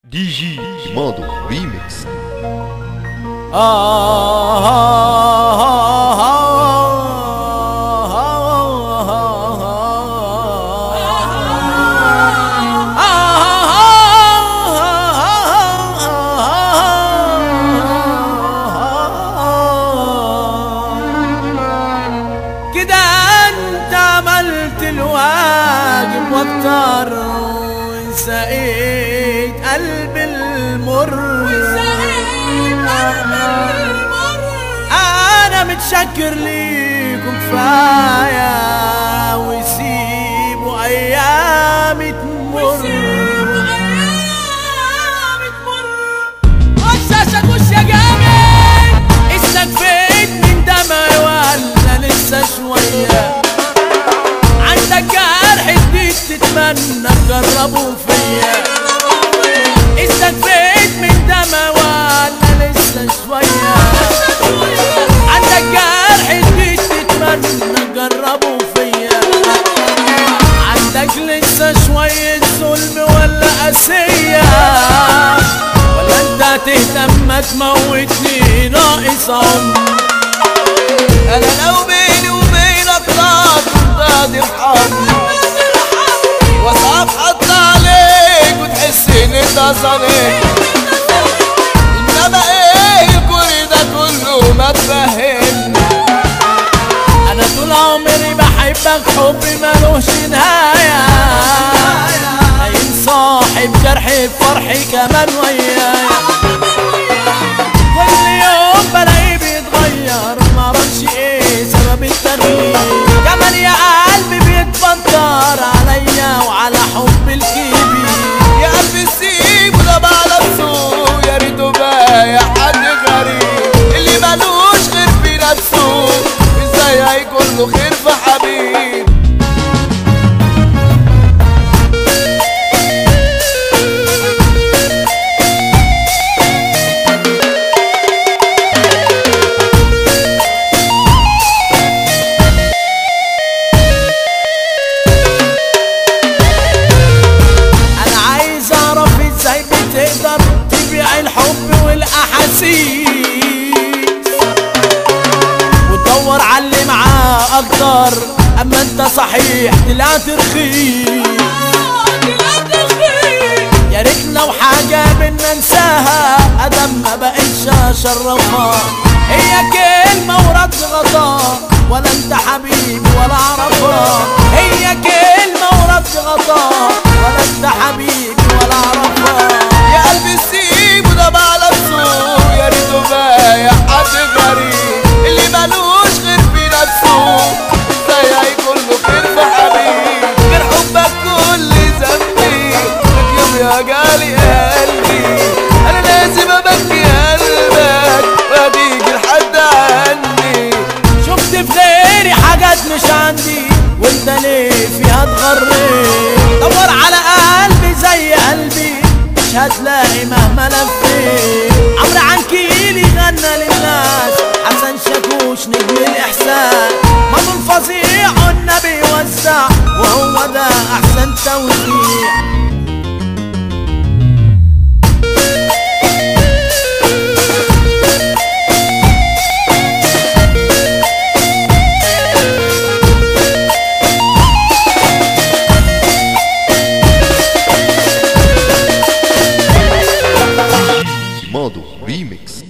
دي جي ماضو ريميكس كده انت عملت الواجب واكتر وسقيت قلب المر انا متشكر ليكم كفايه وسيبوا ايامي تمر وشاشك وش يا جامد استكفيت من دمي ولا لسه شويه عندك جرح جديد تتمنى تجربه فيا استكفيت من دمي ولا لسه شويه عندك جرح جديد تتمنى تجربه فيا عندك لسه شوية ظلم ولا قاسية ولا انت تهتم تموتني ناقص عمر انا لو بيني وبينك نار قادر حرب واصعب حط عليك وتحس ان انت صديق انما ايه الكل ده كله ما تفهمني انا طول عمري بحبك حب ملوش نهاية عين صاحب جرحي بفرحي كمان ويايا كل يوم بلاقيه بيتغير معرفش ايه سبب التغيير كمان يا قلبي بيتبطر عليا وعلى حب الكبير يا قلبي سيبه ده بقى نفسه يا ريته بايع حد غريب اللي ملوش غير في نفسه ازاي هيكون له خير في حبيب انا عايز اعرف ازاي بتقدر تبيع الحب والاحاسيس وتدور على اللي معاه اكتر اما انت صحيح طلعت رخيص يا ريت لو حاجة بينا ننساها ادم ما بقتش اشرفها هي كلمة ورد غطاء ولا انت حبيبي ولا اعرفها هي كلمة ورد غطاء ولا انت حبيبي ولا اعرفها يا قلبي سيبه ده بقى نفسه يا ريته بايع حد غريب اللي ملوش غير في نفسه ازاي هيكون له خير في حبيب غير حبك كل ذنبي لك يوم يا جالي قلبي انا لازم ابكي قلبك وهتيجي لحد عني شفت في غيري حاجات مش عندي وانت ليه فيها اتغريت دور على قلبي زي قلبي مش هتلاقي مهما لفيت عمرو عنكيلي غنى للناس حسن شاكوش نجم الاحسان مضمون فظيع النبي وزع وهو ده احسن توزيع ماضو ريميكس